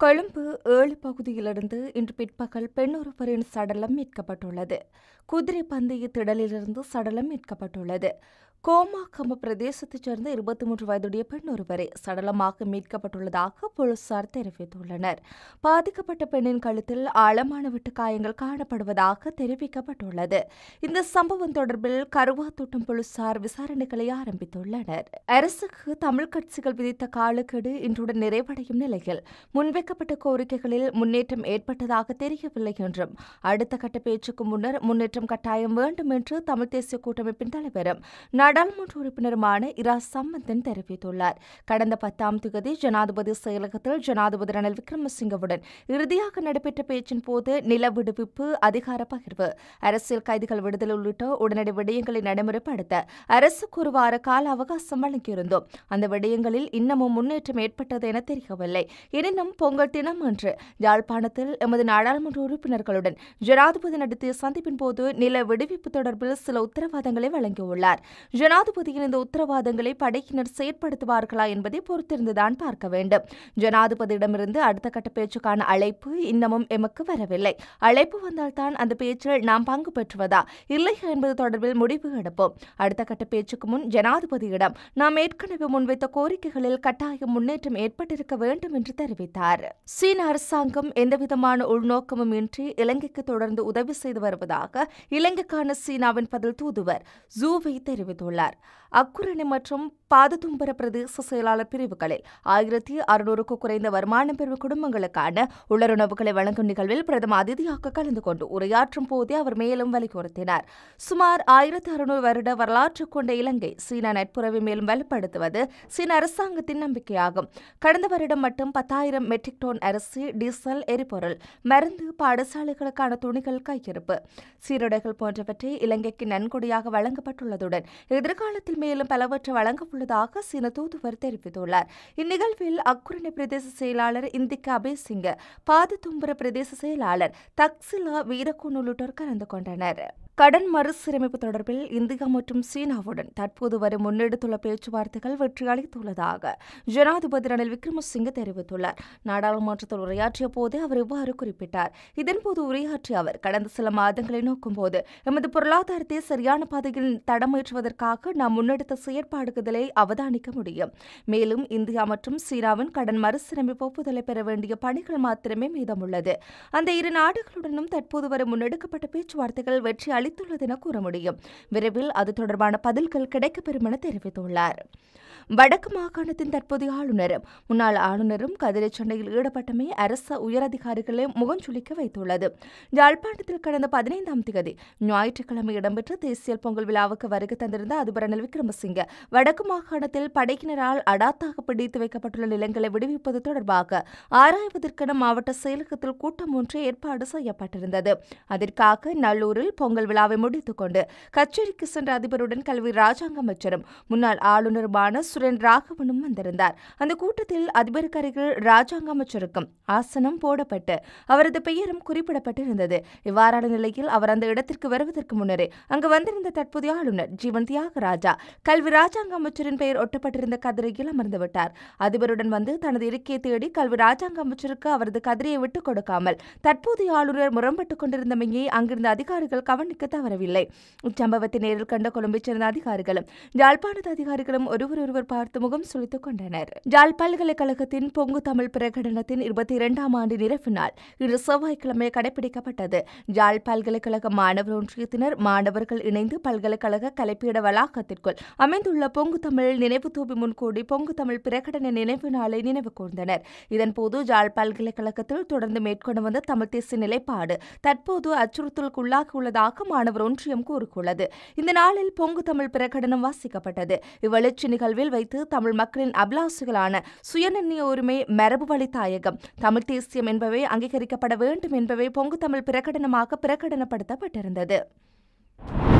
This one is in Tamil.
கொழும்பு ஏழு பகுதியிலிருந்து இன்று பிற்பகல் பெண்ணொருவரின் சடலம் மீட்கப்பட்டுள்ளது குதிரை பந்தய திடலிலிருந்து சடலம் மீட்கப்பட்டுள்ளது கோமாக்கம்ப பிரதேசத்தைச் சேர்ந்த இருபத்தி மூன்று வயதுடைய பெண் ஒருவரே சடலமாக மீட்கப்பட்டுள்ளதாக போலீசார் தெரிவித்துள்ளனர் பாதிக்கப்பட்ட பெண்ணின் கழுத்தில் ஆழமான வெட்டு காயங்கள் காணப்படுவதாக தெரிவிக்கப்பட்டுள்ளது இந்த சம்பவம் தொடர்பில் கருவாத்தோட்டம் போலீசார் விசாரணைகளை ஆரம்பித்துள்ளனர் அரசுக்கு தமிழ் கட்சிகள் விதித்த காலக்கெடு இன்றுடன் நிறைவடையும் நிலையில் முன்வைக்கப்பட்ட கோரிக்கைகளில் முன்னேற்றம் ஏற்பட்டதாக தெரியவில்லை என்றும் அடுத்த கட்ட பேச்சுக்கு முன்னர் முன்னேற்றம் கட்டாயம் வேண்டும் என்று தமிழ் தேசிய கூட்டமைப்பின் தலைவரும் நாடாளுமன்ற உறுப்பினருமான இரா சம்பந்தன் தெரிவித்துள்ளார் கடந்த பத்தாம் தேதி ஜனாதிபதி செயலகத்தில் ஜனாதிபதி ரணில் விக்ரமசிங்கவுடன் இறுதியாக நடைபெற்ற பேச்சின் போது நில விடுவிப்பு அதிகார பகிர்வு அரசியல் கைதிகள் விடுதலை உள்ளிட்ட உடனடி விடயங்களை நடைமுறைப்படுத்த அரசுக்கு ஒரு வார கால அவகாசம் வழங்கியிருந்தோம் அந்த விடயங்களில் இன்னமும் முன்னேற்றம் ஏற்பட்டது என தெரியவில்லை எனினும் பொங்கல் தினம் அன்று யாழ்ப்பாணத்தில் எமது நாடாளுமன்ற உறுப்பினர்களுடன் ஜனாதிபதி நடத்திய சந்திப்பின் போது நில விடுவிப்பு தொடர்பில் சில உத்தரவாதங்களை வழங்கியுள்ளார் ஜனாதிபதியின் இந்த உத்தரவாதங்களை படையினர் செயற்படுத்துவார்களா என்பதை பொறுத்திருந்துதான் பார்க்க வேண்டும் ஜனாதிபதியிடமிருந்து அடுத்த கட்ட பேச்சுக்கான அழைப்பு இன்னமும் எமக்கு வரவில்லை அழைப்பு வந்தால்தான் அந்த பேச்சில் நாம் பங்கு பெற்றுவதா இல்லையா என்பது தொடர்பில் முடிவு எடுப்போம் அடுத்த கட்ட பேச்சுக்கு முன் ஜனாதிபதியிடம் நாம் ஏற்கனவே முன்வைத்த கோரிக்கைகளில் கட்டாயம் முன்னேற்றம் ஏற்பட்டிருக்க வேண்டும் என்று தெரிவித்தார் சீன அரசாங்கம் எந்தவிதமான உள்நோக்கமும் இன்றி இலங்கைக்கு தொடர்ந்து உதவி செய்து வருவதாக இலங்கைக்கான சீனாவின் பதில் தூதுவர் ஜூவை தெரிவித்துள்ளார் அக்குரணி மற்றும் பாததும்பர பிரதேச செயலாளர் பிரிவுகளில் ஆயிரத்தி அறுநூறுக்கு குறைந்த வருமானம் பெறும் குடும்பங்களுக்கான உள்ளுணவுகளை வழங்கும் நிகழ்வில் பிரதம அதிதியாக கலந்து கொண்டு உரையாற்றும் போதே அவர் மேலும் வலியுறுத்தினார் சுமார் ஆயிரத்தி அறுநூறு வருட வரலாற்று கொண்ட இலங்கை சீனா நட்புறவை மேலும் வலுப்படுத்துவது சீன அரசாங்கத்தின் நம்பிக்கையாகும் கடந்த வருடம் மட்டும் பத்தாயிரம் மெட்ரிக் டன் அரிசி டீசல் எரிபொருள் மருந்து பாடசாலைகளுக்கான துணிகள் கையிருப்பு சீருடைகள் போன்றவற்றை இலங்கைக்கு நன்கொடையாக வழங்கப்பட்டுள்ளதுடன் எதிர்காலத்தில் மேலும் பலவற்றை வழங்க உள்ளதாக சீன தூதுவர் தெரிவித்துள்ளார் இந்நிகழ்வில் அக்குரணை பிரதேச செயலாளர் இந்திக்க அபேசிங்க பாததும்பர பிரதேச செயலாளர் தக்சிலா வீரகுன் உள்ளிட்டோர் கலந்து கொண்டனர் கடன் மறுசீரமைப்பு தொடர்பில் இந்தியா மற்றும் சீனாவுடன் தற்போது வரை முன்னெடுத்துள்ள பேச்சுவார்த்தைகள் வெற்றி அளித்துள்ளதாக ஜனாதிபதி ரணில் விக்ரமசிங்கே தெரிவித்துள்ளார் நாடாளுமன்றத்தில் உரையாற்றிய போதே அவர் இவ்வாறு குறிப்பிட்டார் இதன்போது உரையாற்றிய அவர் கடந்த சில மாதங்களை நோக்கும்போது எமது பொருளாதாரத்தை சரியான பாதையில் தடமேற்றுவதற்காக நாம் முன்னெடுத்த செயற்பாடுகளை அவதானிக்க முடியும் மேலும் இந்தியா மற்றும் சீனாவின் கடன் மறுசீரமைப்பு ஒப்புதலை பெற வேண்டிய பணிகள் மாத்திரமே மீதமுள்ளது அந்த இரு நாடுகளுடனும் தற்போது வரை முன்னெடுக்கப்பட்ட பேச்சுவார்த்தைகள் வெற்றி அளித்துள்ளது என கூற முடியும் விரைவில் அது தொடர்பான பதில்கள் கிடைக்கப்பெறும் என தெரிவித்துள்ளார் வடக்கு மாகாணத்தின் தற்போதைய ஆளுநரும் முன்னாள் ஆளுநரும் கதிரை சண்டையில் ஈடுபட்டமை அரச உயரதிகாரிகளை முகஞ்சுளிக்க வைத்துள்ளது யாழ்ப்பாணத்தில் கடந்த பதினைந்தாம் தேதி ஞாயிற்றுக்கிழமை இடம்பெற்ற தேசிய பொங்கல் விழாவுக்கு வருகை தந்திருந்த அதிபர் ரணில் விக்ரமசிங்க வடக்கு மாகாணத்தில் படையினரால் அடாத்தாக பிடித்து வைக்கப்பட்டுள்ள நிலங்களை விடுவிப்பது தொடர்பாக ஆராய்வதற்கென மாவட்ட செயலகத்தில் கூட்டம் ஒன்று ஏற்பாடு செய்யப்பட்டிருந்தது அதற்காக நல்லூரில் பொங்கல் விழாவை முடித்துக் கொண்டு கச்சேரிக்கு சென்ற அதிபருடன் கல்வி ராஜாங்க அமைச்சரும் முன்னாள் ஆளுநருமான சுரேன் ராகவனும் வந்திருந்தார் அந்த கூட்டத்தில் அதிபருக்கு அருகில் ராஜாங்க அமைச்சருக்கும் ஆசனம் போடப்பட்டு அவரது பெயரும் குறிப்பிடப்பட்டிருந்தது இவ்வாறான நிலையில் அவர் அந்த இடத்திற்கு வருவதற்கு முன்னரே அங்கு வந்திருந்த தற்போதைய ஆளுநர் ஜீவன் தியாகராஜா கல்வி ராஜாங்க அமைச்சரின் பெயர் ஒட்டப்பட்டிருந்த கதிரையில் அமர்ந்து விட்டார் அதிபருடன் வந்து தனது இருக்கையை தேடி கல்வி ராஜாங்க அமைச்சருக்கு அவரது கதிரையை விட்டுக் கொடுக்காமல் தற்போதைய ஆளுநர் முரண்பட்டுக் கொண்டிருந்தமையை அங்கிருந்த அதிகாரிகள் கவனிக்க தவறவில்லை இச்சம்பவத்தை நேரில் கண்ட கொழும்பைச் சேர்ந்த அதிகாரிகளும் யாழ்ப்பாணத்து அதிகாரிகளும் ஒருவர் ஒருவர் பார்த்து முகம் சுளித்துக் கொண்டனர் யாழ் பல்கலைக்கழகத்தின் பொங்கு தமிழ் பிரகடனத்தின் இருபத்தி இரண்டாம் ஆண்டு நிறைவு நாள் இன்று செவ்வாய்க்கிழமை கடைபிடிக்கப்பட்டது யாழ் பல்கலைக்கழக மாணவர் ஒன்றியத்தினர் மாணவர்கள் இணைந்து பல்கலைக்கழக கலைப்பீட வளாகத்திற்குள் அமைந்துள்ள பொங்கு தமிழ் நினைவு தூபி முன்கூடி பொங்கு தமிழ் பிரகடன நினைவு நாளை நினைவு கூர்ந்தனர் இதன்போது யாழ் பல்கலைக்கழகத்தில் தொடர்ந்து மேற்கொண்டு வந்த தமிழ் தேசிய நிலைப்பாடு தற்போது அச்சுறுத்தலுக்குள்ளாகி உள்ளதாக மாணவர் ஒன்றியம் கூறியுள்ளது இந்த நாளில் பொங்கு தமிழ் பிரகடனம் வாசிக்கப்பட்டது இவ்வெழுச்சி நிகழ்வில் வைத்து தமிழ் மக்களின் அபிலாசுகளான சுயநிர்ணய உரிமை மரபு வழி தாயகம் தமிழ் தேசியம் என்பவை அங்கீகரிக்கப்பட வேண்டும் என்பவை பொங்கு தமிழ் பிரகடனமாக பிரகடனப்படுத்தப்பட்டிருந்தது